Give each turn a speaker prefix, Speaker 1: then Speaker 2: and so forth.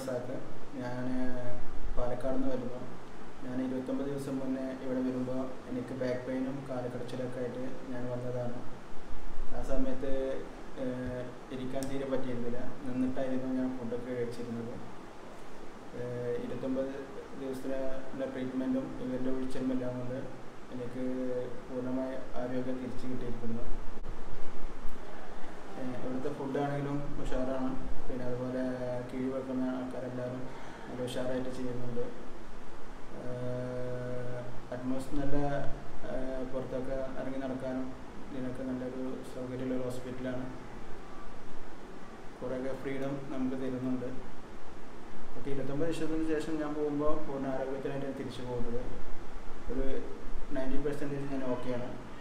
Speaker 1: റസാക്ക് ഞാൻ പാലക്കാട് നിന്ന് വരുന്നു ഞാൻ ഇരുപത്തൊമ്പത് ദിവസം മുന്നേ ഇവിടെ വരുമ്പോൾ എനിക്ക് ബാക്ക് പെയിനും കാലക്കടച്ചിലൊക്കെ ആയിട്ട് ഞാൻ വന്നതാണ് ആ സമയത്ത് ഏഹ്, ഇരിക്കാൻ തീരെ പറ്റിയിരുന്നില്ല നിന്നിട്ടായിരുന്നു ഞാൻ ഫുഡൊക്കെ കഴിച്ചിരുന്നത് ഏഹ്, ഇരുപത്തൊമ്പത് ദിവസത്തിനുള്ള ട്രീറ്റ്മെൻറ്റും ഇവരുടെ ഒഴിച്ചലും എല്ലാം കൊണ്ട് എനിക്ക് പൂർണ്ണമായ ആരോഗ്യം തിരിച്ചു കിട്ടിയിരിക്കുന്നു ഏഹ് ഇവിടുത്തെ ഫുഡാണെങ്കിലും ഉഷാറാണ് പിന്നെ അതുപോലെ കിഴി വെക്കുന്ന ആൾക്കാരെല്ലാവരും നല്ല ഉഷാറായിട്ട് ചെയ്യുന്നുണ്ട് അറ്റ്മോസ് നല്ല ഏഹ് പുറത്തൊക്കെ ഇറങ്ങി നടക്കാനും ഇതിനൊക്കെ നല്ലൊരു സൗകര്യമുള്ള ഒരു ഹോസ്പിറ്റലാണ് കുറേയൊക്കെ ഫ്രീഡം നമുക്ക് തരുന്നുണ്ട് ഒക്കെ ഇരുപത്തൊമ്പത് വർഷത്തിന് ശേഷം ഞാൻ പോകുമ്പോൾ പൂർണ്ണ ആരോഗ്യത്തിനായിട്ട് തിരിച്ചു പോകുന്നത് ഒരു നയൻറ്റി പെർസെൻറ്റേജ് ഞാൻ ഓക്കെയാണ്